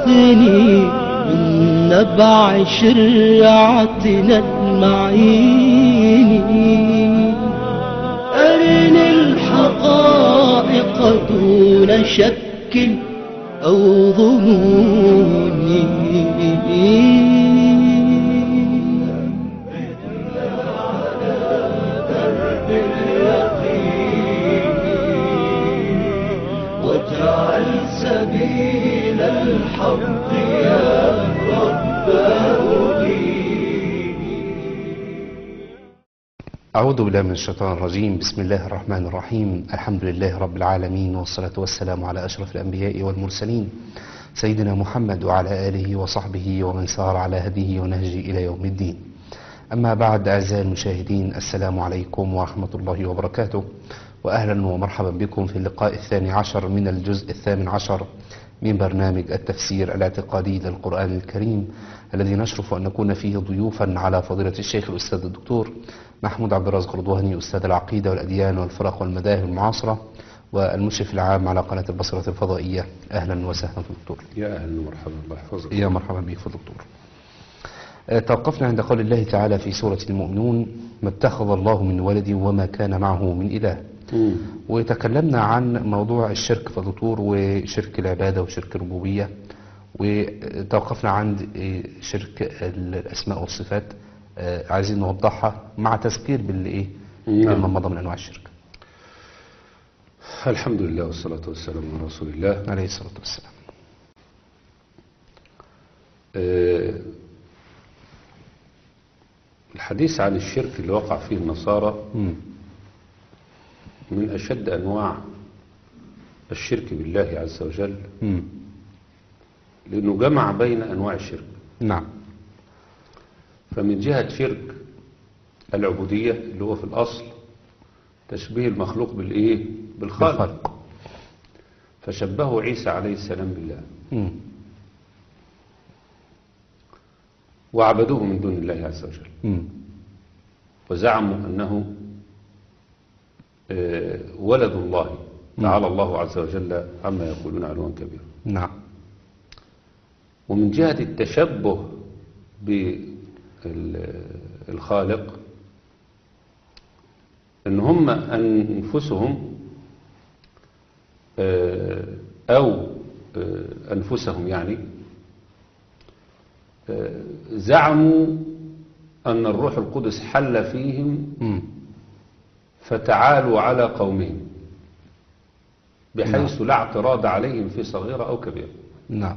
اسقني من نبع شرعتنا المعين أرني الحقائق دون شك أو ظنون واجعل سبيل الحق يا رب أعوذ بالله من الشيطان الرجيم بسم الله الرحمن الرحيم الحمد لله رب العالمين والصلاة والسلام على أشرف الأنبياء والمرسلين سيدنا محمد وعلى آله وصحبه ومن سار على هديه ونهجه إلى يوم الدين أما بعد أعزائي المشاهدين السلام عليكم ورحمة الله وبركاته وأهلا ومرحبا بكم في اللقاء الثاني عشر من الجزء الثامن عشر من برنامج التفسير الاعتقادي للقرآن الكريم الذي نشرف أن نكون فيه ضيوفا على فضيلة الشيخ الأستاذ الدكتور محمود عبد الرازق رضواني أستاذ العقيدة والأديان والفرق والمذاهب المعاصرة والمشرف العام على قناة البصرة الفضائية أهلا وسهلا في الدكتور يا أهلا ومرحبا الله يحفظك يا مرحبا بك في الدكتور آه، توقفنا عند قول الله تعالى في سورة المؤمنون ما اتخذ الله من ولد وما كان معه من إله مم. وتكلمنا عن موضوع الشرك في الدكتور وشرك العبادة وشرك الربوبية وتوقفنا عند آه، شرك الأسماء والصفات آه، عايزين نوضحها مع تذكير باللي إيه نعم. بما مضى من أنواع الشرك الحمد لله والصلاة والسلام على رسول الله عليه الصلاة والسلام آه، الحديث عن الشرك اللي وقع فيه النصارى مم. من أشد أنواع الشرك بالله عز وجل مم. لأنه جمع بين أنواع الشرك نعم فمن جهة شرك العبودية اللي هو في الأصل تشبيه المخلوق بالإيه؟ بالخالق بالخلق فشبهه عيسى عليه السلام بالله مم. وعبدوه من دون الله عز وجل مم. وزعموا أنه آه، ولد الله تعالى الله عز وجل عما يقولون علوا كبيرا نعم ومن جهة التشبه بالخالق ان هم أنفسهم آه، أو آه، أنفسهم يعني آه، زعموا أن الروح القدس حل فيهم مم. فتعالوا على قومهم بحيث لا اعتراض عليهم في صغيرة أو كبيرة نعم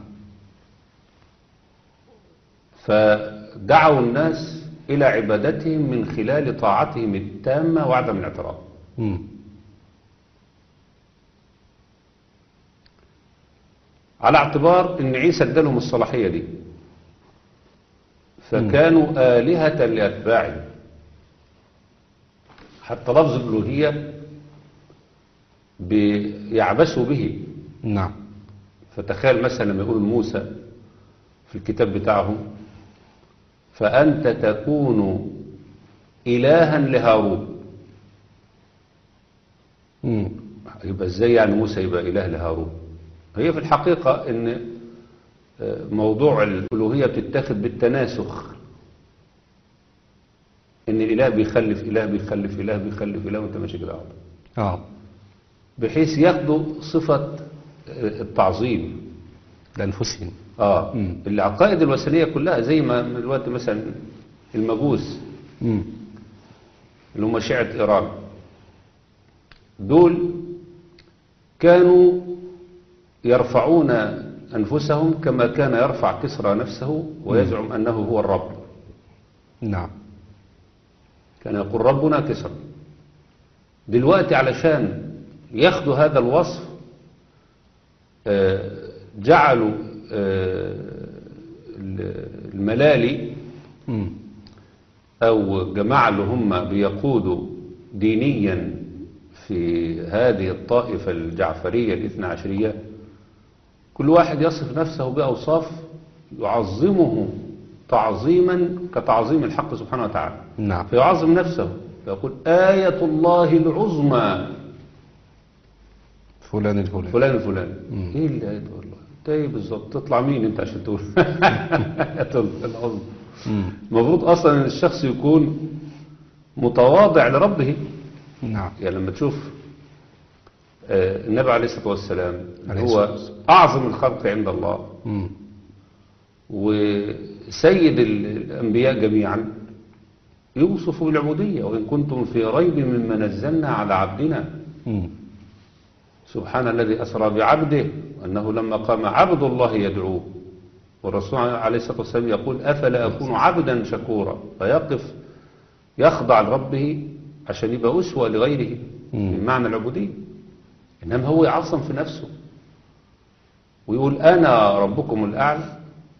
فدعوا الناس إلى عبادتهم من خلال طاعتهم التامة وعدم الاعتراض مم. على اعتبار ان عيسى ادالهم الصلاحية دي فكانوا آلهة لأتباعه حتى لفظ الألوهية بيعبثوا به نعم فتخيل مثلا لما يقول موسى في الكتاب بتاعهم فأنت تكون إلها لهارون مم. يبقى ازاي يعني موسى يبقى إله لهارون هي في الحقيقة ان آه، موضوع الألوهية بتتاخد بالتناسخ ان الإله بيخلف إله بيخلف إله بيخلف إله وانت ماشي كده على طول. اه بحيث ياخدوا صفة آه، التعظيم لأنفسهم اه مم. العقائد الوثنية كلها زي ما دلوقتي مثلا المجوس مم. اللي هم شيعة إيران دول كانوا يرفعون أنفسهم كما كان يرفع كسرى نفسه ويزعم أنه هو الرب نعم كان يقول ربنا كسرى دلوقتي علشان ياخدوا هذا الوصف آه، جعلوا آه، الملالي مم. أو جماعة اللي هم بيقودوا دينيا في هذه الطائفة الجعفرية الاثنى عشرية كل واحد يصف نفسه بأوصاف يعظمه تعظيما كتعظيم الحق سبحانه وتعالى نعم فيعظم نفسه فيقول آية الله العظمى فلان الفلاني فلان الفلاني مم. ايه اللي آية والله انت ايه بالظبط تطلع مين انت عشان تقول تقول العظم مم. المفروض اصلا ان الشخص يكون متواضع لربه نعم يعني لما تشوف آه، النبي عليه الصلاة والسلام عليه هو الصلاة والسلام. أعظم الخلق عند الله مم. وسيد ال- الأنبياء جميعا يوصف بالعبودية وإن كنتم في ريب مما نزلنا على عبدنا مم. سبحان الذي أسرى بعبده وأنه لما قام عبد الله يدعوه والرسول عليه الصلاة والسلام يقول أفلا أكون عبدا شكورا فيقف يخضع لربه عشان يبقى أسوة لغيره مم. من معنى العبودية إنما هو يعظم في نفسه ويقول أنا ربكم الأعلى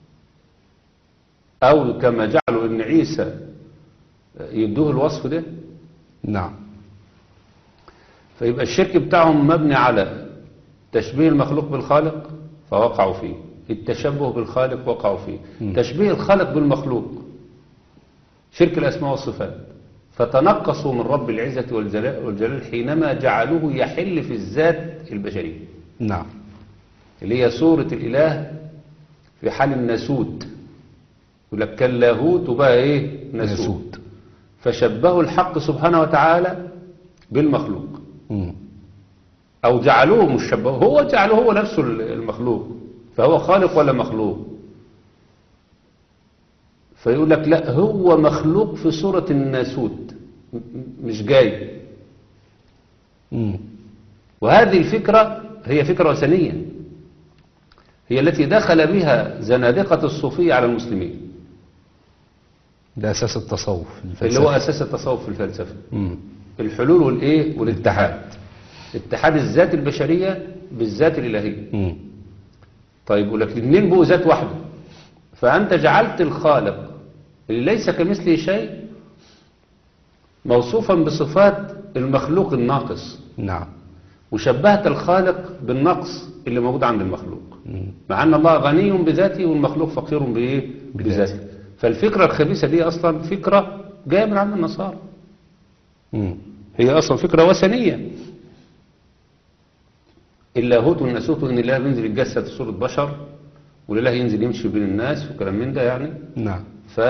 أو كما جعلوا إن عيسى يدوه الوصف ده نعم فيبقى الشرك بتاعهم مبني على تشبيه المخلوق بالخالق فوقعوا فيه التشبه بالخالق وقعوا فيه مم. تشبيه الخالق بالمخلوق شرك الأسماء والصفات فتنقصوا من رب العزة والجلال, والجلال حينما جعلوه يحل في الذات البشرية نعم اللي هي صورة الإله في حال الناسوت يقول لك كاللاهوت وبقى إيه ناسوت ناسوت. فشبهوا الحق سبحانه وتعالى بالمخلوق مم. او جعلوه مشبه هو جعله هو نفسه المخلوق فهو خالق ولا مخلوق فيقول لك لا هو مخلوق في صورة الناسوت م- م- مش جاي مم. وهذه الفكرة هي فكرة وثنية هي التي دخل بها زنادقة الصوفية على المسلمين ده أساس التصوف اللي هو الفلسفي. أساس التصوف في الفلسفة مم. الحلول والإيه والاتحاد اتحاد الذات البشرية بالذات الإلهية مم. طيب يقول لك الاثنين بقوا ذات واحدة فأنت جعلت الخالق اللي ليس كمثله شيء موصوفا بصفات المخلوق الناقص نعم وشبهت الخالق بالنقص اللي موجود عند المخلوق مم. مع أن الله غني بذاته والمخلوق فقير بإيه؟ بذاته. بذاته فالفكرة الخبيثة دي أصلا فكرة جاية من عند النصارى مم. هي أصلا فكرة وثنية اللاهوت والناسوت وإن الله بينزل يتجسد في صورة بشر والإله ينزل يمشي بين الناس وكلام من ده يعني نعم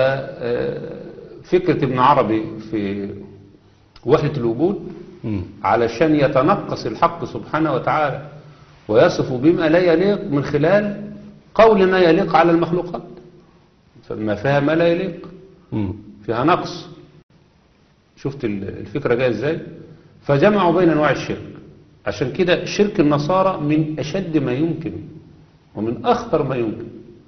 ففكرة ابن عربي في وحدة الوجود مم. علشان يتنقص الحق سبحانه وتعالى ويصف بما لا يليق من خلال قول ما يليق على المخلوقات فما فيها ما لا يليق مم. فيها نقص شفت ال- الفكرة جاية ازاي فجمعوا بين انواع الشرك عشان كده شرك النصارى من اشد ما يمكن ومن اخطر ما يمكن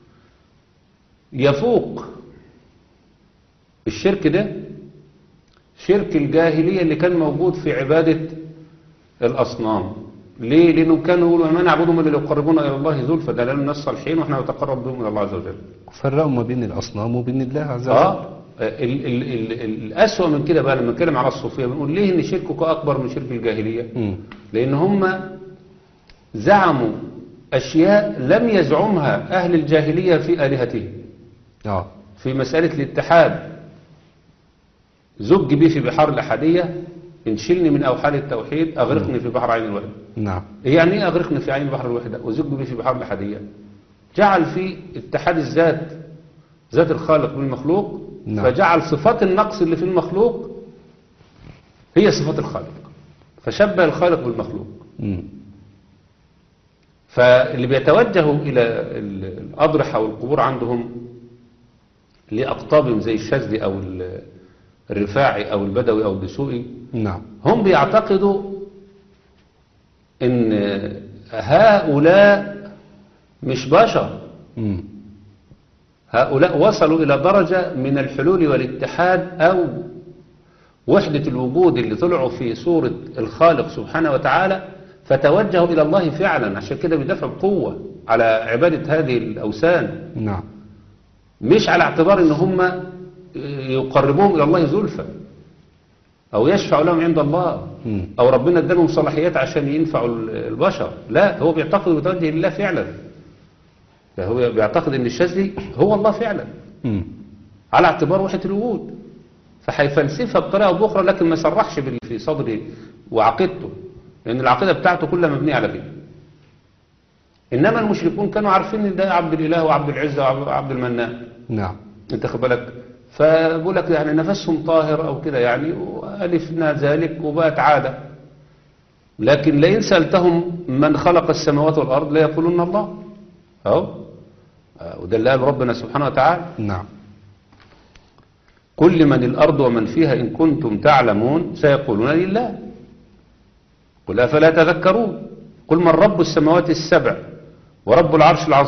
يفوق الشرك ده شرك الجاهلية اللي كان موجود في عبادة الأصنام ليه؟ لأنهم كانوا يقولوا ما نعبدهم إلا ليقربونا إلى الله زلفى ده لنا الناس الصالحين وإحنا نتقرب بهم إلى الله عز وجل فرقوا ما بين الأصنام وبين الله عز وجل اه ال ال ال ال الأسوأ من كده بقى لما نتكلم على الصوفية بنقول ليه ان شركك أكبر من شرك الجاهلية مم. لأن هم زعموا أشياء لم يزعمها أهل الجاهلية في آلهتهم اه في مسألة الاتحاد زج بي في بحار الأحدية انشلني من أوحال التوحيد أغرقني في بحر عين الوحدة نعم يعني ايه أغرقني في عين بحر الوحدة وزج بي في بحار الأحدية جعل في اتحاد الذات ذات الخالق بالمخلوق نعم. فجعل صفات النقص اللي في المخلوق هي صفات الخالق فشبه الخالق بالمخلوق مم. فاللي بيتوجهوا إلى ال- الأضرحة والقبور عندهم لأقطابهم زي الشاذلي أو ال- الرفاعي أو البدوي أو الدسوقي نعم هم بيعتقدوا ان هؤلاء مش بشر مم. هؤلاء وصلوا إلى درجة من الحلول والاتحاد أو وحدة الوجود اللي طلعوا في صورة الخالق سبحانه وتعالى فتوجهوا إلى الله فعلا عشان كده بيدافعوا بقوة على عبادة هذه الأوثان نعم مش على اعتبار ان هم يقربوهم الى الله زلفى او يشفعوا لهم عند الله مم. او ربنا ادالهم صلاحيات عشان ينفعوا البشر لا هو بيعتقد بتوجه لله فعلا ده هو بيعتقد ان الشاذلي هو الله فعلا مم. على اعتبار وحدة الوجود فهيفلسفها بطريقة أو بأخرى لكن ما صرحش باللي في صدره وعقيدته لأن العقيدة بتاعته كلها مبنية على كده إنما المشركون كانوا عارفين إن ده عبد الإله وعبد العزة وعبد المنان نعم انت خد بالك فبقول لك يعني نفسهم طاهر او كده يعني والفنا ذلك وبقت عاده لكن لئن سالتهم من خلق السماوات والارض لا يقولون الله اهو آه، وده اللي قال ربنا سبحانه وتعالى نعم قل لمن الارض ومن فيها ان كنتم تعلمون سيقولون لله قل افلا تذكرون قل من رب السماوات السبع ورب العرش العظيم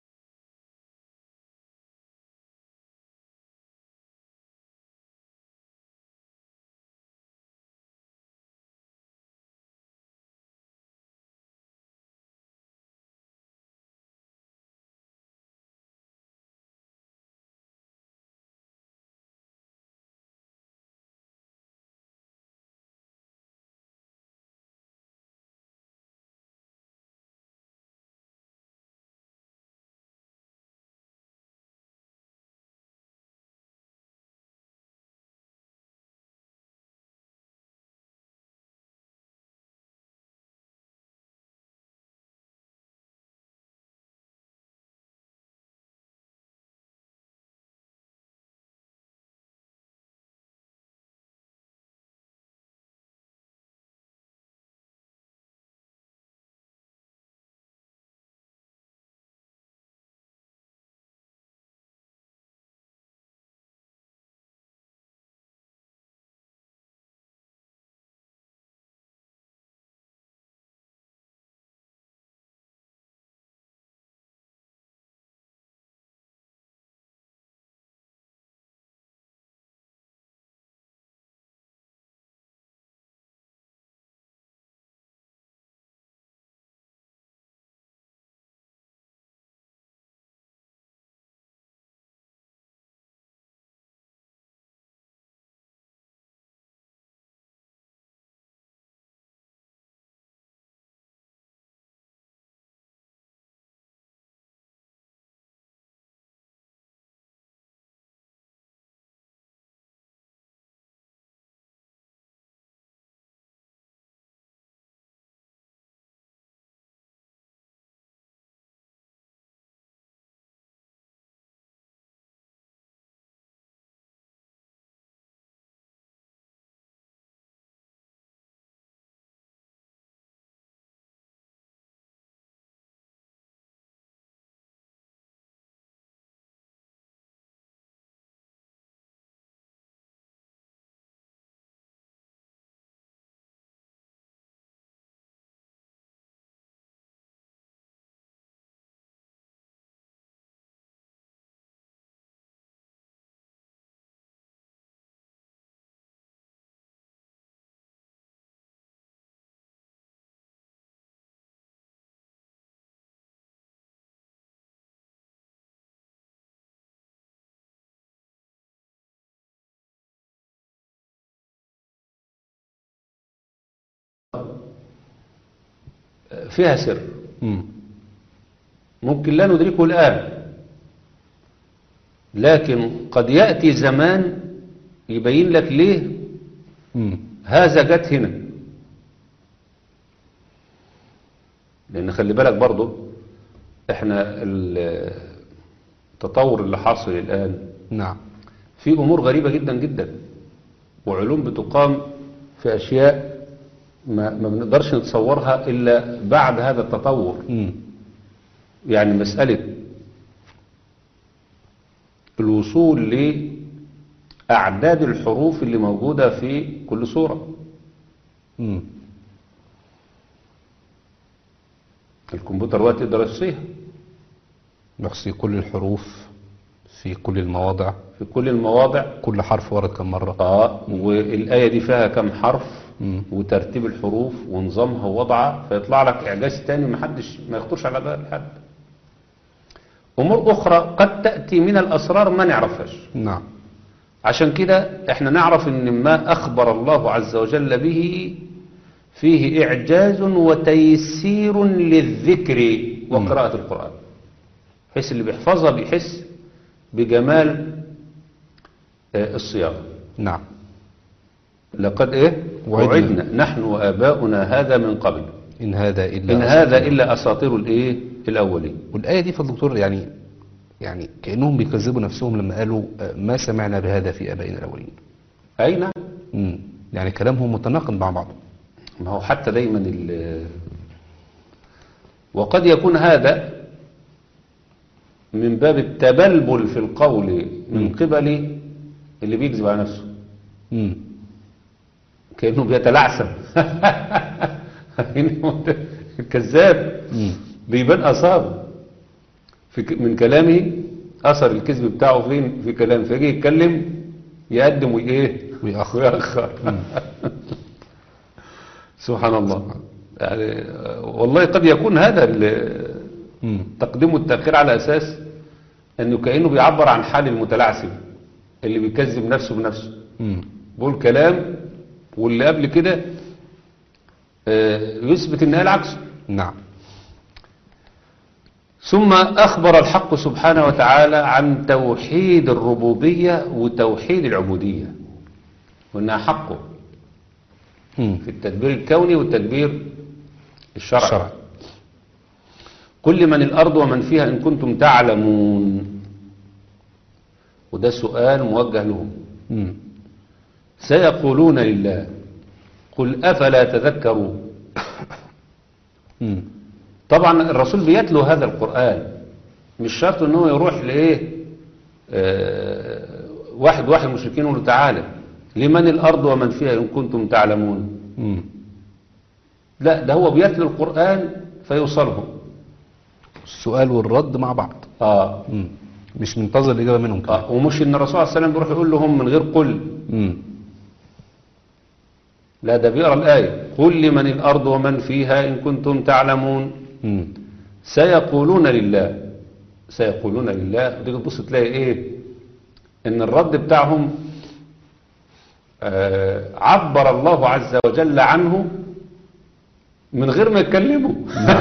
فيها سر مم. ممكن لا ندركه الآن لكن قد يأتي زمان يبين لك ليه مم. هذا جت هنا لأن خلي بالك برضو احنا ال- التطور اللي حاصل الآن نعم في أمور غريبة جدا جدا وعلوم بتقام في أشياء ما, ما بنقدرش نتصورها إلا بعد هذا التطور مم. يعني مسألة الوصول لأعداد الحروف اللي موجودة في كل سورة مم. الكمبيوتر دلوقتي يقدر يحصيها يحصي كل الحروف في كل المواضع في كل المواضع كل حرف ورد كم مرة اه والآية دي فيها كم حرف مم. وترتيب الحروف ونظامها ووضعها فيطلع لك إعجاز تاني محدش ما يخطرش على بال حد أمور أخرى قد تأتي من الأسرار ما نعرفهاش نعم عشان كده احنا نعرف ان ما اخبر الله عز وجل به فيه اعجاز وتيسير للذكر وقراءة القرآن حيث اللي بيحفظها بيحس بجمال آه، الصياغة نعم لقد ايه وعدنا. وعدنا نحن وآباؤنا هذا من قبل إن هذا إلا إن هذا إلا أساطير الإيه الأولين والآية دي فضل دكتور يعني يعني كأنهم بيكذبوا نفسهم لما قالوا آه، ما سمعنا بهذا في آبائنا الأولين أي نعم مم. يعني كلامهم متناقض مع بعضه ما هو حتى دايما ال- وقد يكون هذا من باب التبلبل في القول من قبل اللي بيكذب على نفسه مم. كأنه بيتلعثم الكذاب مم. بيبان أصابه في ك- من كلامه أثر الكذب بتاعه فين في كلام فيجي يتكلم يقدم وإيه ويأخر. ويأخر سبحان الله يعني آه، والله قد يكون هذا ال- مم. تقديم والتأخير على أساس أنه كأنه بيعبر عن حال المتلعثم اللي بيكذب نفسه بنفسه مم. بقول كلام واللي قبل كده آه، يثبت ان قال عكسه نعم ثم أخبر الحق سبحانه وتعالى عن توحيد الربوبية وتوحيد العبودية وأنها حقه مم. في التدبير الكوني والتدبير الشرعي الشرع كل من الأرض ومن فيها إن كنتم تعلمون وده سؤال موجه لهم مم. سيقولون لله قل أفلا تذكرون مم. طبعا الرسول بيتلو هذا القرآن مش شرط ان هو يروح لايه آه، واحد واحد مشركين يقول له تعالى لمن الارض ومن فيها ان كنتم تعلمون مم. لا ده هو بيتلو القرآن فيوصلهم السؤال والرد مع بعض اه, مم. مش منتظر الإجابة منهم كمان آه ومش ان الرسول صلى الله عليه وسلم بيروح يقول لهم من غير قل مم. لا ده بيقرا الايه قل لمن الارض ومن فيها ان كنتم تعلمون مم. سيقولون لله سيقولون لله تيجي تبص تلاقي ايه ان الرد بتاعهم آه عبر الله عز وجل عنه من غير ما يتكلموا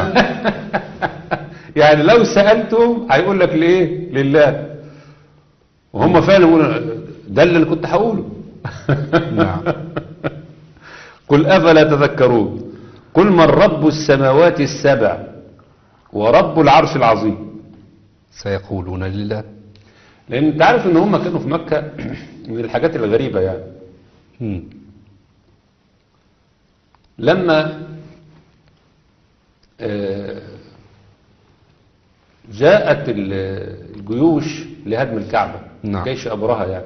يعني لو سألتهم هيقول لك ليه لله وهم فعلا يقولوا ده اللي كنت هقوله نعم قل أفلا تذكرون قل من رب السماوات السبع ورب العرش العظيم سيقولون لله لأن أنت عارف إن هم كانوا في مكة من الحاجات الغريبة يعني مم. لما آه، جاءت ال- الجيوش لهدم الكعبة نعم. جيش أبرهة يعني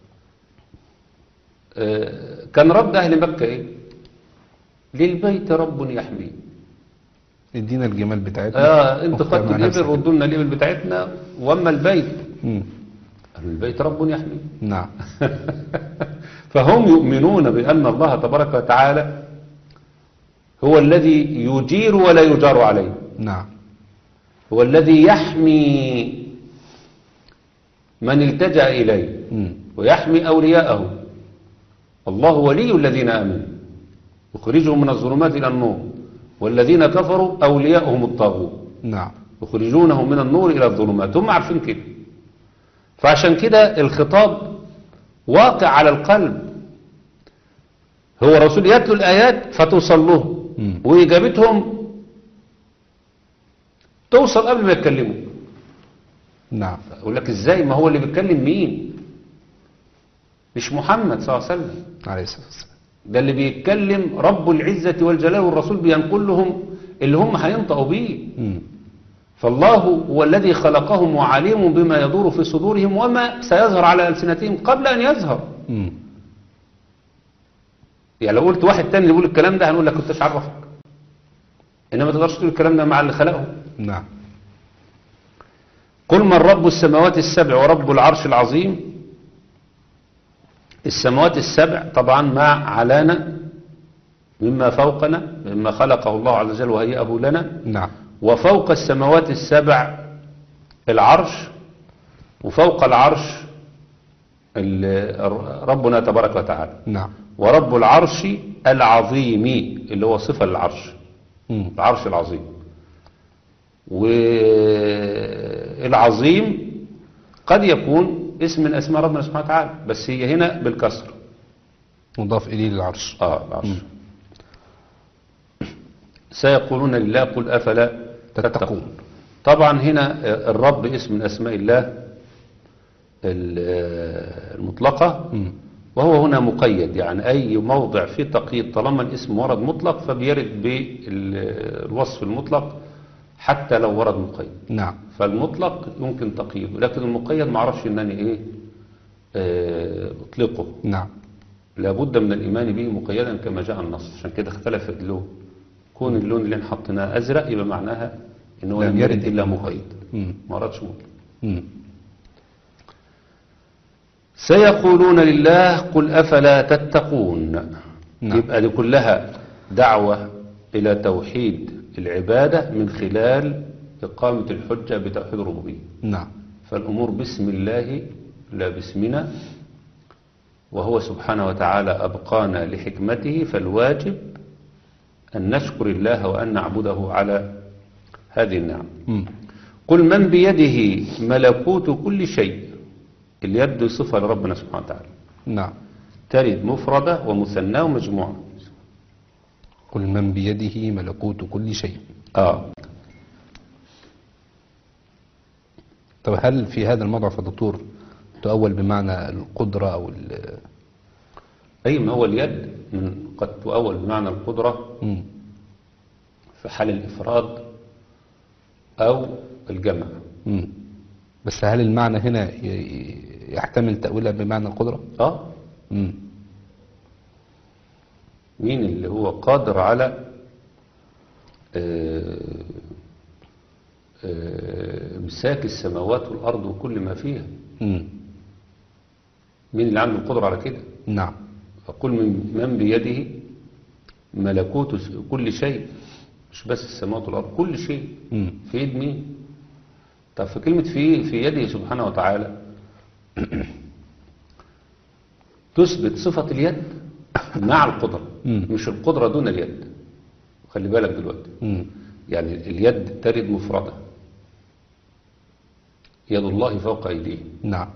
آه، كان رد أهل مكة إيه للبيت رب يحميه ادينا الجمال بتاعتنا آه انت واختار خدتوا مع الإبل نفسك. ردوا لنا الإبل بتاعتنا وأما البيت مم. قالوا البيت رب يحميه نعم فهم يؤمنون بأن الله تبارك وتعالى هو الذي يجير ولا يجار عليه نعم هو الذي يحمي من التجأ إليه مم. ويحمي أولياءه الله ولي الذين آمنوا يخرجهم من الظلمات إلى النور والذين كفروا أولياءهم الطاغوت نعم يخرجونهم من النور إلى الظلمات هم عارفين كده فعشان كده الخطاب واقع على القلب هو الرسول يتلو الآيات فتوصل له مم. وإجابتهم توصل قبل ما يتكلموا نعم أقول لك إزاي ما هو اللي بيتكلم مين مش محمد صلى الله عليه وسلم عليه الصلاة والسلام ده اللي بيتكلم رب العزة والجلال والرسول بينقل لهم اللي هم هينطقوا بيه مم. فالله هو الذي خلقهم وعليم بما يدور في صدورهم وما سيظهر على ألسنتهم قبل أن يظهر مم. يعني لو قلت واحد تاني اللي يقول الكلام ده هنقول لك كنتش عرفك إنما ما تقدرش تقول الكلام ده مع اللي خلقه نعم قل من رب السماوات السبع ورب العرش العظيم السماوات السبع طبعا ما علانا مما فوقنا مما خلقه الله عز وجل وهيئه لنا نعم وفوق السماوات السبع العرش وفوق العرش ال- ربنا تبارك وتعالى نعم ورب العرش العظيم اللي هو صفة للعرش مم. العرش العظيم والعظيم قد يكون اسم من اسماء ربنا سبحانه وتعالى بس هي هنا بالكسر مضاف إليه للعرش اه العرش سيقولون لله قل افلا تتقون. تتقون طبعا هنا آه، الرب اسم من أسماء الله ال- آه، المطلقة مم. وهو هنا مقيد يعني أي موضع فيه تقييد طالما الاسم ورد مطلق فبيرد بالوصف المطلق حتى لو ورد مقيد نعم فالمطلق يمكن تقييده لكن المقيد ما اعرفش انني ايه آه، اطلقه نعم لابد من الايمان به مقيدا كما جاء النص عشان كده اختلف اللون كون اللون اللي احنا حطيناه ازرق يبقى معناها ان هو لم لم يرد يرد الا إلا مقيد مم. ما وردش مطلق مم. سيقولون لله قل افلا تتقون نعم. يبقى دي كلها دعوه الى توحيد العباده من خلال اقامه الحجه بتوحيد الربوبيه نعم فالأمور باسم الله لا باسمنا وهو سبحانه وتعالى أبقانا لحكمته فالواجب أن نشكر الله وأن نعبده على هذه النعم مم. قل من بيده ملكوت كل شيء اليد صفة لربنا سبحانه وتعالى نعم ترد مفردة ومثنى ومجموعة قل من بيده ملكوت كل شيء آه طب هل في هذا الموضع يا دكتور تؤول بمعنى القدرة أو ال- أي ما هو اليد من قد تؤول بمعنى القدرة مم. في حال الإفراد أو الجمع مم. بس هل المعنى هنا ي- يحتمل تأويلها بمعنى القدرة؟ آه مم. مين اللي هو قادر على آه، آه، امساك السماوات والارض وكل ما فيها مم. مين اللي عنده القدره على كده نعم فقل من من بيده ملكوت س- كل شيء مش بس السماوات والارض كل شيء مم. في يد مين طب في كلمه في في يده سبحانه وتعالى تثبت صفه اليد مع القدره مم. مش القدره دون اليد خلي بالك دلوقتي مم. يعني اليد ترد مفردة يد الله فوق أيديهم نعم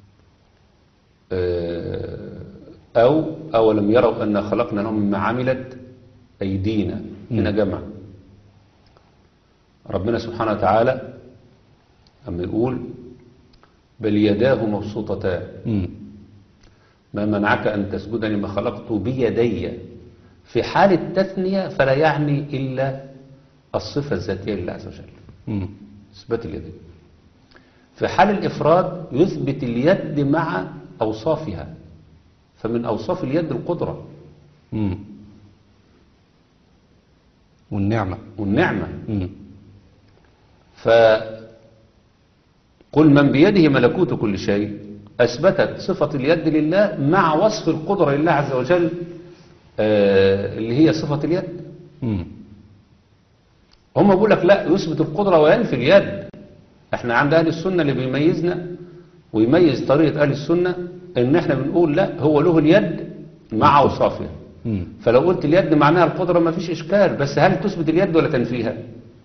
آه، أو أولم يروا أن خلقنا لهم مما عملت أيدينا هنا جمع ربنا سبحانه وتعالى أما يقول بل يداه مبسوطتان مم. ما منعك أن تسجد لما خلقت بيدي في حال التثنية فلا يعني إلا الصفة الذاتية لله عز وجل مم. إثبات اليدين في حال الإفراد يثبت اليد مع أوصافها فمن أوصاف اليد القدرة مم. والنعمة والنعمة مم. فقل من بيده ملكوت كل شيء أثبتت صفة اليد لله مع وصف القدرة لله عز وجل آه، اللي هي صفة اليد مم. هم بيقول لك لا يثبت القدرة وينفي اليد احنا عند اهل السنة اللي بيميزنا ويميز طريقة اهل السنة ان احنا بنقول لا هو له اليد مع اوصافها مم. فلو قلت اليد معناها القدرة ما فيش اشكال بس هل تثبت اليد ولا تنفيها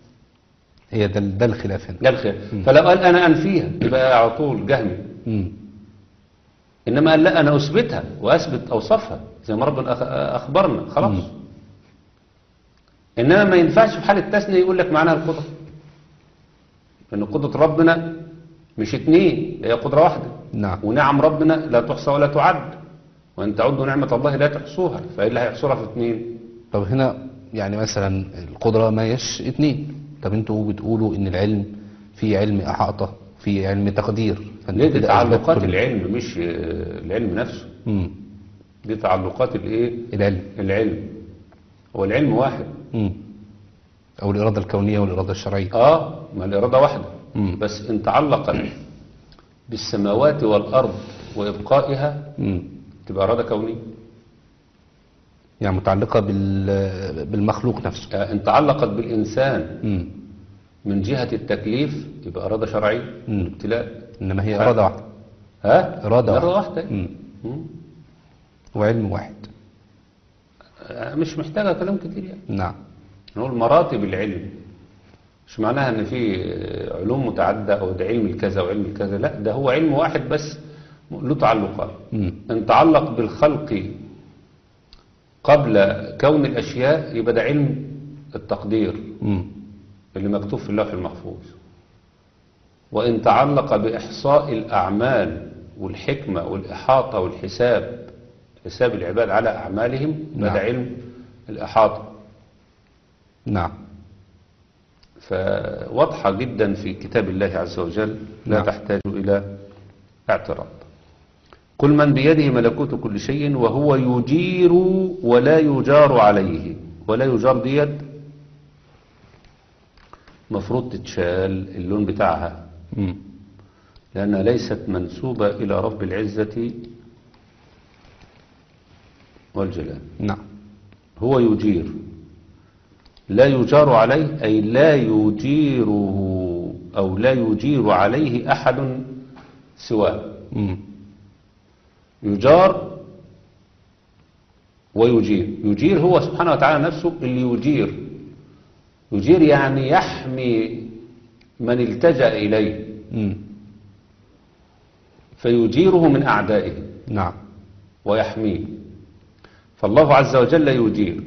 هي ده ده الخلاف هنا ده الخير فلو قال انا انفيها يبقى على طول جهمي مم. انما قال لا انا اثبتها واثبت اوصافها زي ما ربنا أخ- اخبرنا خلاص مم. انما ما ينفعش في حال التثنية يقول لك معناها القدرة لان قدرة ربنا مش اتنين هي قدرة واحدة نعم ونعم ربنا لا تحصى ولا تعد وان تعدوا نعمة الله لا تحصوها فايه اللي هيحصرها في اتنين طب هنا يعني مثلا القدرة ما يش اتنين طب انتوا بتقولوا ان العلم في علم احاطة في علم تقدير فانتوا ليه دي كده تعلقات أثبتوا- العلم مش آه، العلم نفسه مم. دي تعلقات الايه العلم العلم هو العلم واحد مم. او الإرادة الكونية والإرادة الشرعية اه ما الإرادة واحدة مم. بس ان تعلقت بالسماوات والأرض وإبقائها مم. تبقى إرادة كونية يعني متعلقة بال... بالمخلوق نفسه آه، ان تعلقت بالإنسان مم. من جهة التكليف يبقى إرادة شرعية مم. الابتلاء انما هي إرادة واحدة ها إرادة إرادة واحدة. واحدة مم. مم. وعلم واحد آه، مش محتاجة كلام كتير يعني نعم نقول مراتب العلم مش معناها ان في آه، علوم متعددة او ده علم الكذا وعلم الكذا لا ده هو علم واحد بس له تعلقات مم. ان تعلق بالخلق قبل كون الاشياء يبقى ده علم التقدير مم. اللي مكتوب في اللوح المحفوظ وإن تعلق بإحصاء الأعمال والحكمة والإحاطة والحساب حساب العباد على أعمالهم نعم. هذا علم الإحاطة نعم فواضحة جدا في كتاب الله عز وجل لا نعم. تحتاج إلى اعتراض كل من بيده ملكوت كل شيء وهو يجير ولا يجار عليه ولا يجار ديت مفروض تتشال اللون بتاعها مم. لأنها ليست منسوبة إلى رب العزة والجلال نعم هو يجير لا يجار عليه أي لا يجيره أو لا يجير عليه أحد سواه مم. يجار ويجير يجير هو سبحانه وتعالى نفسه اللي يجير يجير يعني يحمي من التجأ إليه مم. فيجيره من أعدائه نعم ويحميه فالله عز وجل يجير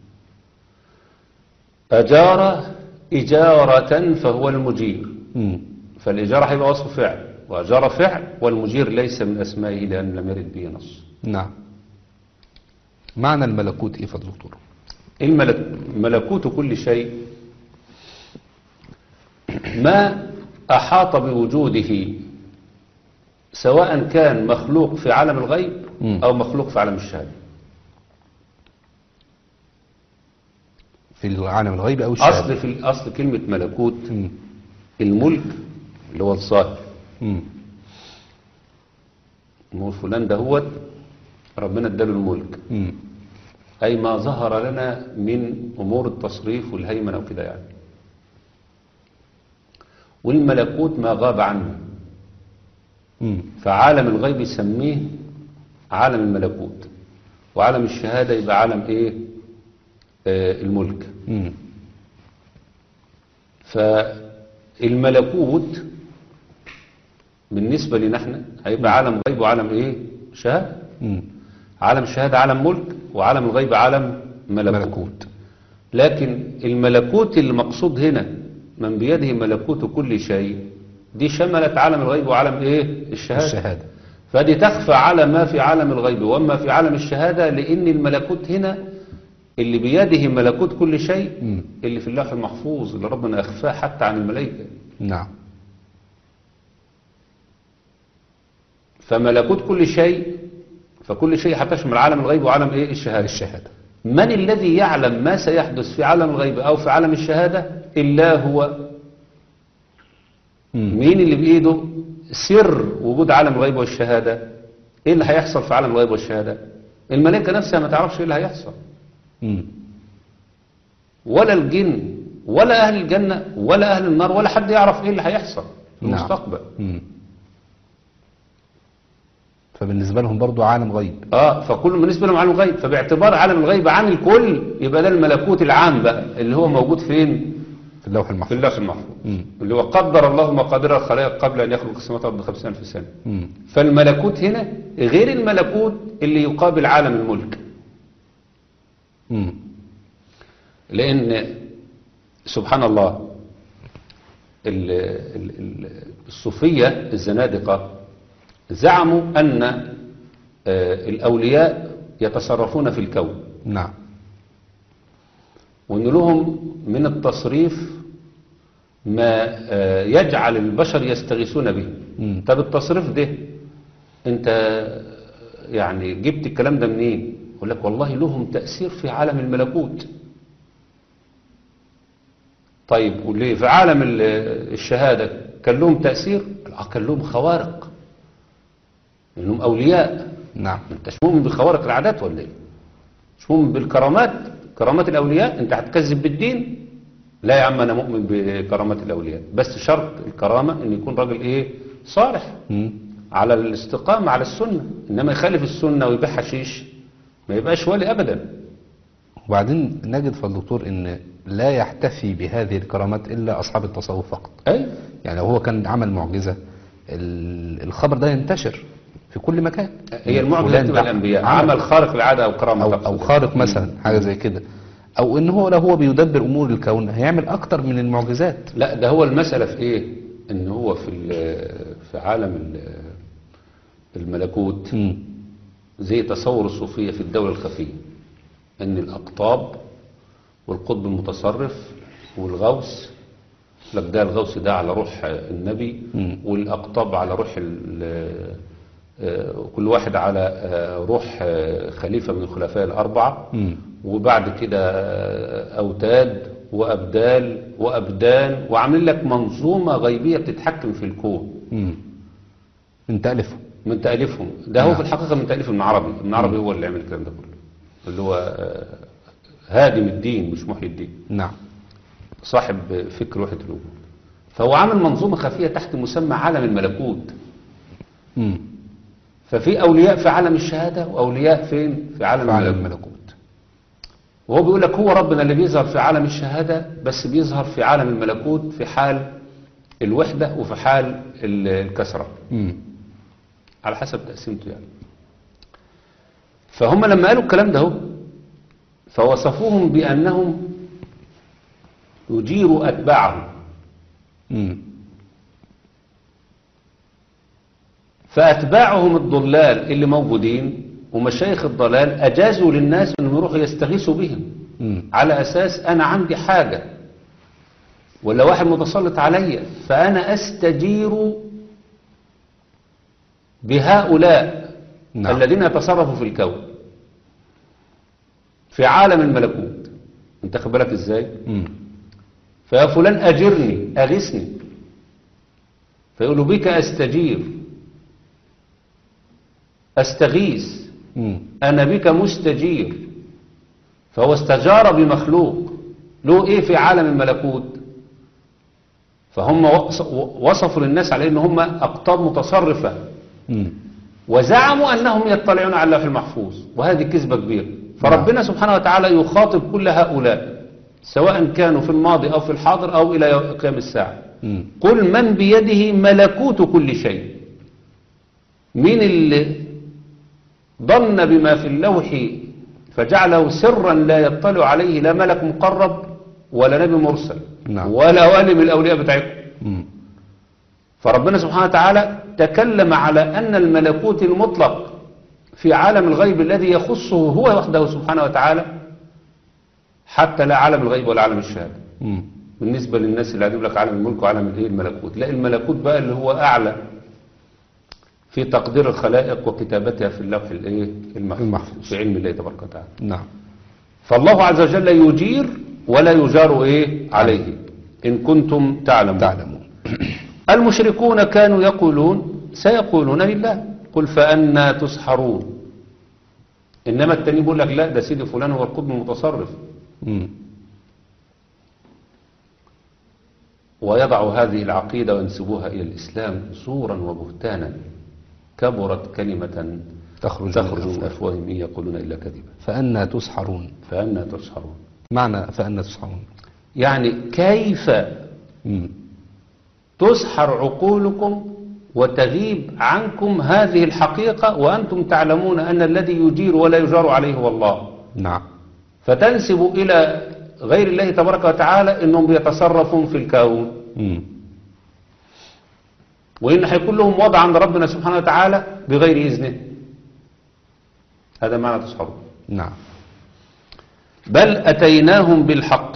أجار إجارة فهو المجير مم. فالإجارة هيبقى وصف فعل وأجار فعل والمجير ليس من أسمائه لأن لم يرد به نص نعم معنى الملكوت ايه فضل دكتور الملك ملكوت كل شيء ما أحاط بوجوده سواء كان مخلوق في عالم الغيب مم. أو مخلوق في عالم الشهادة في العالم الغيبي او الشهاده أصل في الأصل كلمة ملكوت مم. الملك اللي هو الظاهر مم. هو فلان ده هو ربنا اداله الملك مم. أي ما ظهر لنا من أمور التصريف والهيمنة وكده يعني والملكوت ما غاب عنه مم. فعالم الغيب يسميه عالم الملكوت وعالم الشهادة يبقى عالم ايه آه الملك مم. فالملكوت بالنسبة لنا احنا هيبقى عالم غيب وعالم ايه شهادة مم. عالم الشهادة عالم ملك وعالم الغيب عالم ملكوت, ملكوت لكن الملكوت المقصود هنا من بيده ملكوت كل شيء دي شملت عالم الغيب وعالم ايه الشهادة, الشهاده فدي تخفى على ما في عالم الغيب وما في عالم الشهادة لأن الملكوت هنا اللي بيده ملكوت كل شيء مم. اللي في اللوح المحفوظ اللي ربنا أخفاه حتى عن الملائكة نعم فملكوت كل شيء فكل شيء هتشمل عالم الغيب وعالم ايه الشهادة الشهاده من الذي يعلم ما سيحدث في عالم الغيب أو في عالم الشهادة إلا هو مم. مين اللي بإيده سر وجود عالم الغيب والشهادة إيه اللي هيحصل في عالم الغيب والشهادة الملائكة نفسها ما تعرفش إيه اللي هيحصل مم. ولا الجن ولا أهل الجنة ولا أهل النار ولا حد يعرف إيه اللي هيحصل في نعم. المستقبل مم. فبالنسبه لهم برضو عالم غيب اه فكل بالنسبة لهم عالم الغيب فباعتبار عالم الغيب عن الكل يبقى ده الملكوت العام بقى اللي هو موجود فين في اللوح في المحفوظ اللوح المحفوظ مم. اللي هو قدر الله مقادير الخلائق قبل أن يخلق السماوات والأرض بخمسين ألف سنة مم. فالملكوت هنا غير الملكوت اللي يقابل عالم الملك مم. لأن سبحان الله ال- ال- ال- الصوفية الزنادقة زعموا أن آه، الأولياء يتصرفون في الكون نعم وأن لهم من التصريف ما آه، يجعل البشر يستغيثون به مم. طب التصريف ده انت يعني جبت الكلام ده منين يقول لك والله لهم تأثير في عالم الملكوت طيب وليه في عالم ال- الشهادة كان لهم تأثير آه، كان لهم خوارق انهم اولياء نعم انت مش مؤمن بخوارق العادات ولا ايه مش مؤمن بالكرامات كرامات الاولياء انت هتكذب بالدين لا يا عم انا مؤمن بكرامات الاولياء بس شرط الكرامة ان يكون راجل ايه صالح مم. على الاستقامة على السنة إنما يخالف السنة ويبيع حشيش ما يبقاش ولي أبدا وبعدين نجد في الدكتور ان لا يحتفي بهذه الكرامات الا اصحاب التصوف فقط أي يعني لو هو كان عمل معجزه ال- الخبر ده ينتشر في كل مكان هي المعجزة فلان تبقى ده الأنبياء عمل عمل خارق العادة أو كرامة او تقصد. او خارق مثلا حاجه زي كده او ان هو لو هو بيدبر امور الكون هيعمل اكتر من المعجزات لا ده هو المسألة في إيه ان هو في ال- في عالم ال- الملكوت مم. زي تصور الصوفية في الدولة الخفية ان الاقطاب والقطب المتصرف والغوث لك ده الغوث ده على روح النبي مم. والاقطاب على روح ال- آه، كل واحد على آه، روح آه، خليفة من الخلفاء الأربعة مم. وبعد كده آه، أوتاد وأبدال وأبدان وعاملين لك منظومة غيبية بتتحكم في الكون مم. من تألفه من تأليفهم ده هو نعم. في الحقيقة من تأليف ابن عربي ابن عربي هو اللي عمل الكلام ده كله اللي هو آه، هادم الدين مش محيي الدين نعم صاحب فكر وحدة الوجود فهو عامل منظومة خفية تحت مسمى عالم الملكوت مم. ففي أولياء في عالم الشهادة وأولياء فين في عالم في عالم الملكوت الملكوت وهو بيقول لك هو ربنا اللي بيظهر في عالم الشهادة بس بيظهر في عالم الملكوت في حال الوحدة وفي حال ال- الكسرة مم. على حسب تقسيمته يعني فهم لما قالوا الكلام ده هو فوصفوهم بأنهم يجيروا أتباعهم مم. فأتباعهم الضلال اللي موجودين ومشايخ الضلال أجازوا للناس أنهم يروحوا يستغيثوا بهم مم. على أساس أنا عندي حاجة ولا واحد متسلط عليا فأنا أستجير بهؤلاء نعم. الذين يتصرفوا في الكون في عالم الملكوت انت خد بالك ازاي مم. فيا فلان أجرني أغثني فيقول بك أستجير أستغيث مم. أنا بك مستجير فهو استجار بمخلوق له إيه في عالم الملكوت فهم وص- وصفوا للناس على إن هم أقطاب متصرفة مم. وزعموا أنهم يطلعون على اللوح المحفوظ وهذه كذبة كبيرة فربنا سبحانه وتعالى يخاطب كل هؤلاء سواء كانوا في الماضي أو في الحاضر أو إلى يوم- قيام الساعة مم. قل من بيده ملكوت كل شيء مين اللي ظن بما في اللوح فجعله سرا لا يطلع عليه لا ملك مقرب ولا نبي مرسل نعم. ولا ولي من الأولياء بتاعكم مم. فربنا سبحانه وتعالى تكلم على أن الملكوت المطلق في عالم الغيب الذي يخصه هو وحده سبحانه وتعالى حتى لا عالم الغيب ولا عالم الشهادة مم. بالنسبة للناس اللي هتجيب لك عالم الملك وعالم الايه الملكوت لا الملكوت بقى اللي هو أعلى في تقدير الخلائق وكتابتها في اللوح الايه المحفوظ المحفوظ. في علم الله تبارك وتعالى نعم فالله عز وجل يجير ولا يجار ايه عليه إن كنتم تعلمون تعلمون المشركون كانوا يقولون سيقولون لله قل فأنا تسحرون إنما التاني بيقول لك لا ده سيدي فلان هو القطب المتصرف مم. ويضع هذه العقيدة وينسبوها إلى الإسلام زورا وبهتانا كبرت كلمة تخرج تخرج من من الأفواه. أفواههم إن يقولون إلا كذبا فأنا تسحرون فأنا تسحرون معنى فأنا تسحرون يعني كيف مم. تسحر عقولكم وتغيب عنكم هذه الحقيقة وأنتم تعلمون أن الذي يجير ولا يجار عليه هو الله نعم فتنسب إلى غير الله تبارك وتعالى أنهم بيتصرفون في الكون مم. وإن هيكون لهم وضع عند ربنا سبحانه وتعالى بغير إذنه هذا معنى تسحرون نعم بل أتيناهم بالحق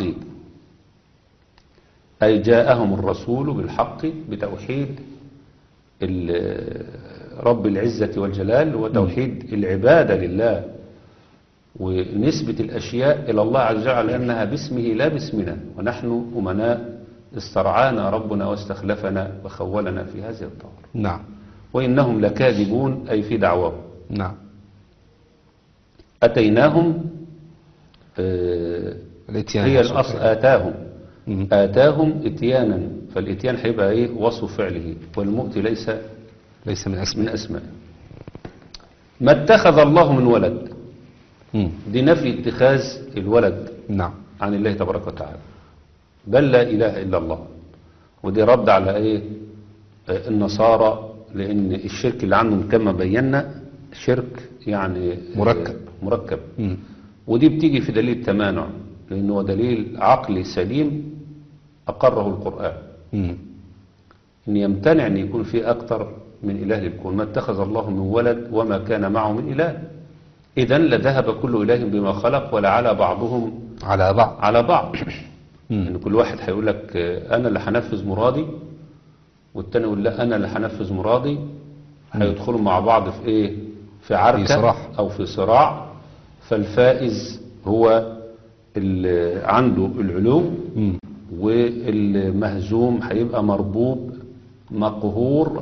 أي جاءهم الرسول بالحق بتوحيد ال- رب العزة والجلال وتوحيد العبادة لله ونسبة الأشياء إلى الله عز وجل لأنها باسمه لا باسمنا ونحن أمناء استرعانا ربنا واستخلفنا وخولنا في هذه الدار نعم وإنهم لكاذبون أي في دعواهم نعم أتيناهم آه، الاتيان هي والصفر. الأصل آتاهم مم. آتاهم إتيانا فالإتيان هيبقى إيه وصف فعله والمؤتي ليس ليس من من أسماء أسماء ما اتخذ الله من ولد مم. دي نفي اتخاذ الولد نعم عن الله تبارك وتعالى بل لا إله إلا الله ودي رد على إيه آه، النصارى لأن الشرك اللي عندهم كما بينا شرك يعني آه، مركب. مركب مم. ودي بتيجي في دليل التمانع لأنه دليل عقلي سليم أقره القرآن مم. ان يمتنع ان يكون في اكتر من اله للكون ما اتخذ الله من ولد وما كان معه من اله اذا لذهب كل اله بما خلق ولعلى بعضهم على بعض على بعض مم. ان كل واحد هيقول لك آه، انا اللي هنفذ مرادي والتاني يقول لا انا اللي هنفذ مرادي هيدخلوا مع بعض في ايه في عركه في صراع. او في صراع فالفائز هو اللي عنده العلو مم. والمهزوم هيبقى مربوب مقهور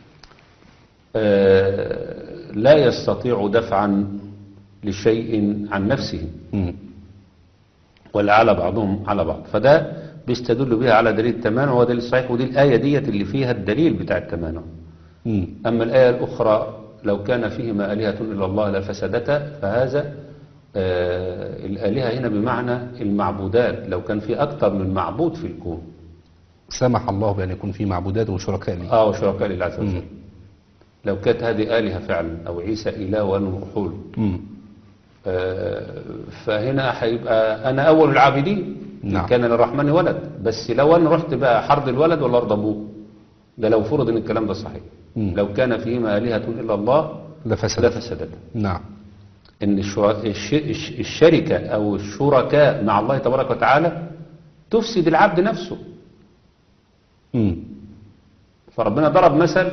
آه، لا يستطيع دفعا لشيء عن نفسه مم. ولا على بعضهم على بعض فده بيستدل بها على دليل التمانع وهو دليل صحيح ودي الآية ديت اللي فيها الدليل بتاع التمانع مم. أما الآية الأخرى لو كان فيهما آلهة إلا الله لفسدتا فهذا آه الآلهة هنا بمعنى المعبودات لو كان في أكثر من معبود في الكون سمح الله بأن يكون في معبودات وشركاء لي آه وشركاء لله عز وجل مم. لو كانت هذه آلهة فعلا أو عيسى إله وأنا روحول مم. آه، فهنا هيبقى انا اول العابدين إن نعم. كان للرحمن ولد بس لو انا رحت بقى حرض الولد ولا ارض ابوه ده لو فرض ان الكلام ده صحيح مم. لو كان فيهما الهه الا الله لفسد لفسدتا نعم ان الشرا- الش- الش- الشركه او الشركاء مع الله تبارك وتعالى تفسد العبد نفسه مم. فربنا ضرب مثل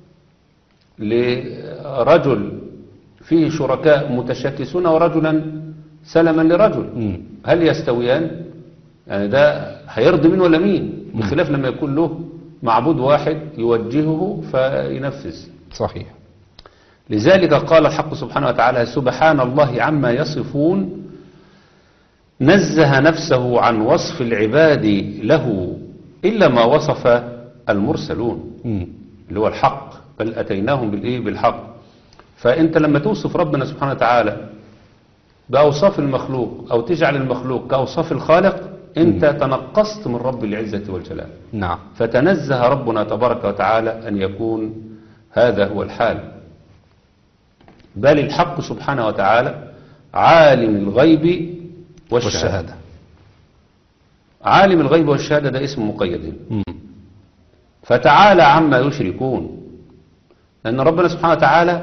لرجل فيه شركاء متشاكسون ورجلا سلما لرجل مم. هل يستويان يعني ده هيرضي مين ولا مين بخلاف لما يكون له معبود واحد يوجهه فينفذ صحيح لذلك قال الحق سبحانه وتعالى سبحان الله عما يصفون نزه نفسه عن وصف العباد له إلا ما وصف المرسلون مم. اللي هو الحق بل أتيناهم بالإيه بالحق فأنت لما توصف ربنا سبحانه وتعالى بأوصاف المخلوق أو تجعل المخلوق كأوصاف الخالق أنت تنقصت من رب العزة والجلال نعم فتنزه ربنا تبارك وتعالى أن يكون هذا هو الحال بل الحق سبحانه وتعالى عالم الغيب والشهادة, والشهادة عالم الغيب والشهادة ده اسم مقيد هنا. مم. فتعالى عما يشركون لأن ربنا سبحانه وتعالى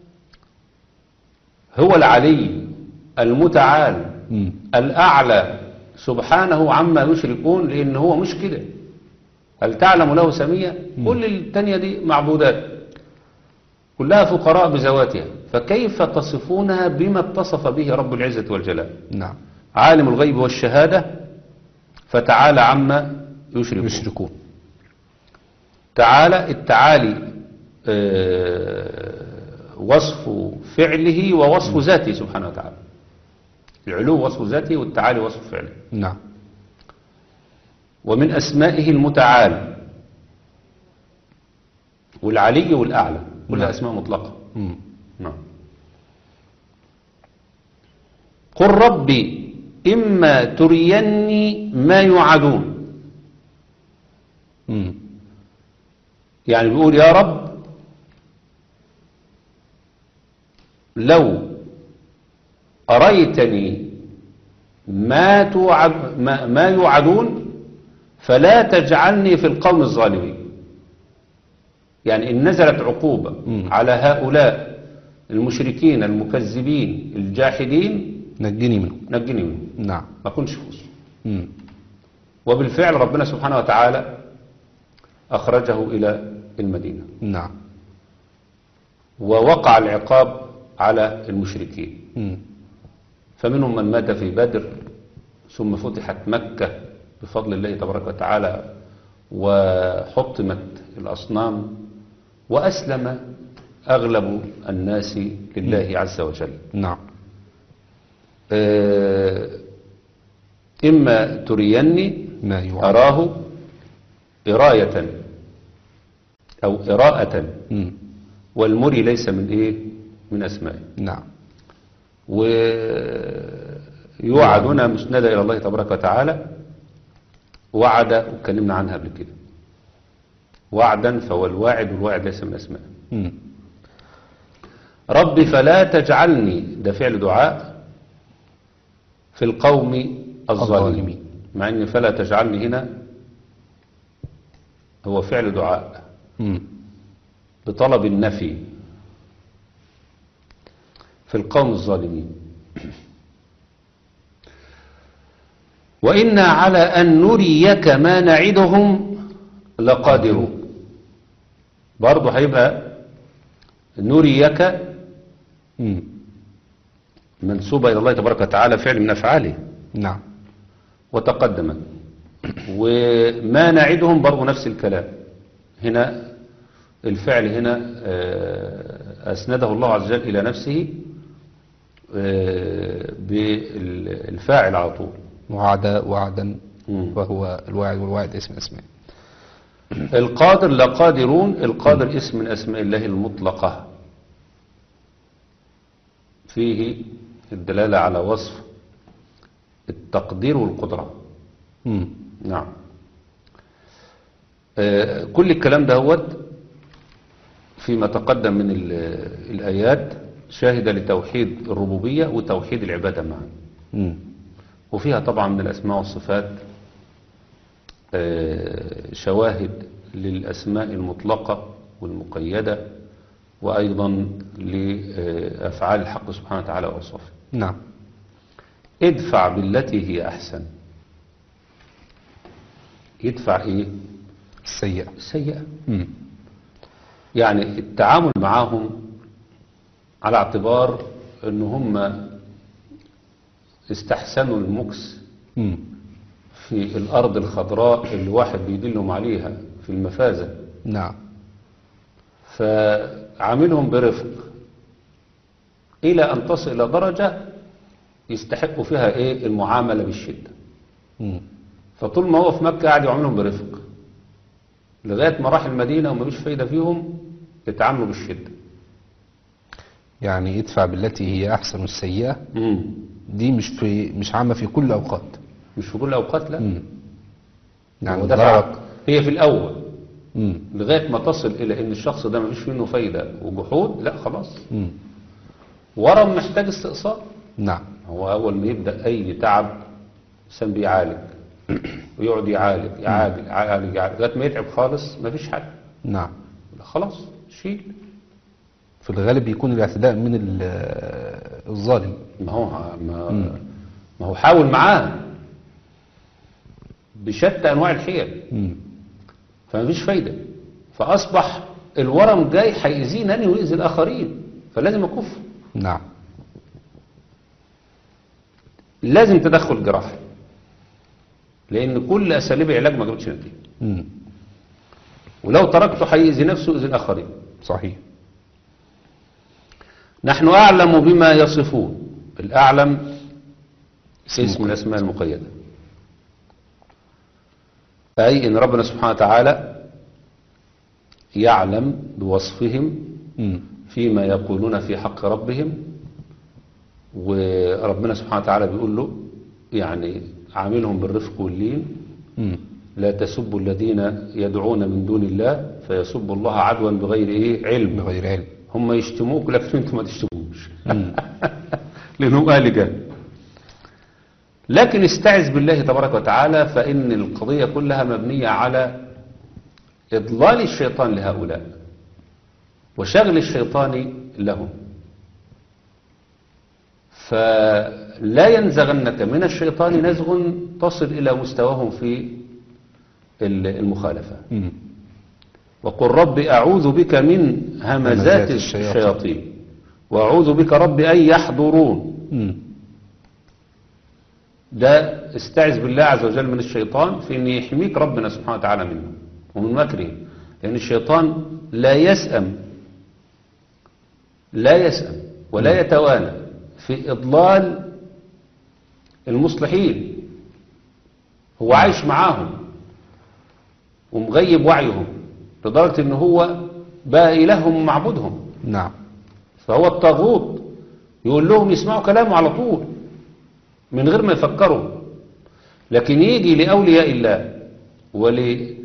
هو العلي المتعال مم. الأعلى سبحانه عما يشركون لأن هو مش كده هل تعلم له سمية كل التانية دي معبودات كلها فقراء بذواتها فكيف تصفونها بما اتصف به رب العزة والجلال نعم عالم الغيب والشهادة فتعالى عما يشركون يشركون تعالى التعالي آه، وصف فعله ووصف ذاته سبحانه وتعالى العلو وصف ذاته والتعالي وصف فعله نعم ومن أسمائه المتعال والعلي والأعلى كلها نعم. أسماء مطلقة مم. نعم قل ربي إما تريني ما يوعدون مم. يعني بيقول يا رب لو أريتني ما, توعد ما, ما يوعدون فلا تجعلني في القوم الظالمين يعني إن نزلت عقوبة مم. على هؤلاء المشركين المكذبين الجاحدين نجني منه نجني منهم نعم ما كنش فوز مم. وبالفعل ربنا سبحانه وتعالى أخرجه إلى المدينة نعم ووقع العقاب على المشركين مم. فمنهم من مات في بدر ثم فتحت مكة بفضل الله تبارك وتعالى وحطمت الأصنام وأسلم أغلب الناس لله عز وجل نعم آه، إما تريني ما يوعد أراه إراية أو إراءة مم. والمري ليس من إيه من أسمائه نعم ويوعدنا مسندة إلى الله تبارك وتعالى وعد واتكلمنا عنها قبل كده وعدا فهو الواعد والواعد ليس من أسمائه مم. ربي فلا تجعلني ده فعل دعاء في القوم الظالمين الظالمين. مع ان فلا تجعلني هنا هو فعل دعاء مم. بطلب النفي في القوم الظالمين وإنا على أن نريك ما نعدهم لقادرون برضه هيبقى نريك مم. منسوبة إلى الله تبارك وتعالى فعل من أفعاله نعم وتقدمت وما نعدهم برضه نفس الكلام هنا الفعل هنا آه، أسنده الله عز وجل إلى نفسه آه، بالفاعل على طول وعد وعدا مم. وهو الواعد والواعد اسم اسماء القادر لقادرون القادر اسم من أسماء الله المطلقة فيه الدلالة على وصف التقدير والقدرة مم. نعم آه، كل الكلام دهوت فيما تقدم من ال- الآيات شاهدة لتوحيد الربوبية وتوحيد العبادة معا مم. وفيها طبعا من الأسماء والصفات آه، شواهد للأسماء المطلقة والمقيدة وأيضا لأفعال الحق سبحانه وتعالى وأوصافه نعم ادفع بالتي هي أحسن يدفع إيه؟ السيئة السيئة مم. يعني التعامل معهم على اعتبار ان هم استحسنوا المكس مم. في الارض الخضراء اللي واحد بيدلهم عليها في المفازة نعم فعاملهم برفق الى ان تصل الى درجة يستحقوا فيها ايه المعاملة بالشدة مم. فطول ما هو في مكة قاعد يعاملهم برفق لغاية ما راح المدينة وما فيش فايدة فيهم يتعاملوا بالشدة يعني ادفع بالتي هي أحسن السيئة مم. دي مش في مش عامة في كل الأوقات مش في كل الأوقات لا مم. يعني هو دفع ضربك هي في الأول مم. لغاية ما تصل إلى إن الشخص ده مفيش منه فايدة وجحود لا خلاص مم. ورم محتاج استئصال نعم هو أول ما يبدأ أي تعب الإنسان بيعالج ويقعد يعالج يعالج يعالج يعالج لغاية ما يتعب خالص مفيش حل نعم خلاص شيل في الغالب يكون الاعتداء من ال- الظالم ما هو ما, ما هو حاول معاه بشتى أنواع الحيل مم. فمفيش فايدة فأصبح الورم جاي هيأذيني ويأذي الآخرين فلازم أكف نعم لازم تدخل جراحي لأن كل أساليب العلاج ما جابتش نتيجة مم. ولو تركته هيأذي نفسه ويأذي الآخرين صحيح نحن أعلم بما يصفون الأعلم اسم اسم من مقيد. الأسماء المقيدة أي إن ربنا سبحانه وتعالى يعلم بوصفهم مم. فيما يقولون في حق ربهم وربنا سبحانه وتعالى بيقول له يعني عاملهم بالرفق واللين مم. لا تسبوا الذين يدعون من دون الله فيسبوا الله عدوا بغير ايه علم بغير علم هم يشتموك لكن انتم ما تشتموش لانهم اهل جهل لكن استعذ بالله تبارك وتعالى فان القضيه كلها مبنيه على اضلال الشيطان لهؤلاء وشغل الشيطان لهم فلا ينزغنك من الشيطان نزغ تصل الى مستواهم في المخالفه مم. وقل رب أعوذ بك من همزات همزات الشياطين. الشياطين وأعوذ بك رب أن يحضرون مم. ده استعذ بالله عز وجل من الشيطان في أن يحميك ربنا سبحانه وتعالى منه ومن مكره لأن الشيطان لا يسأم لا يسأم ولا يتوانى في إضلال المصلحين هو عايش معاهم ومغيب وعيهم لدرجة ان هو بقى إلههم ومعبودهم نعم فهو الطاغوت يقول لهم يسمعوا كلامه على طول من غير ما يفكروا لكن يجي لأولياء الله ول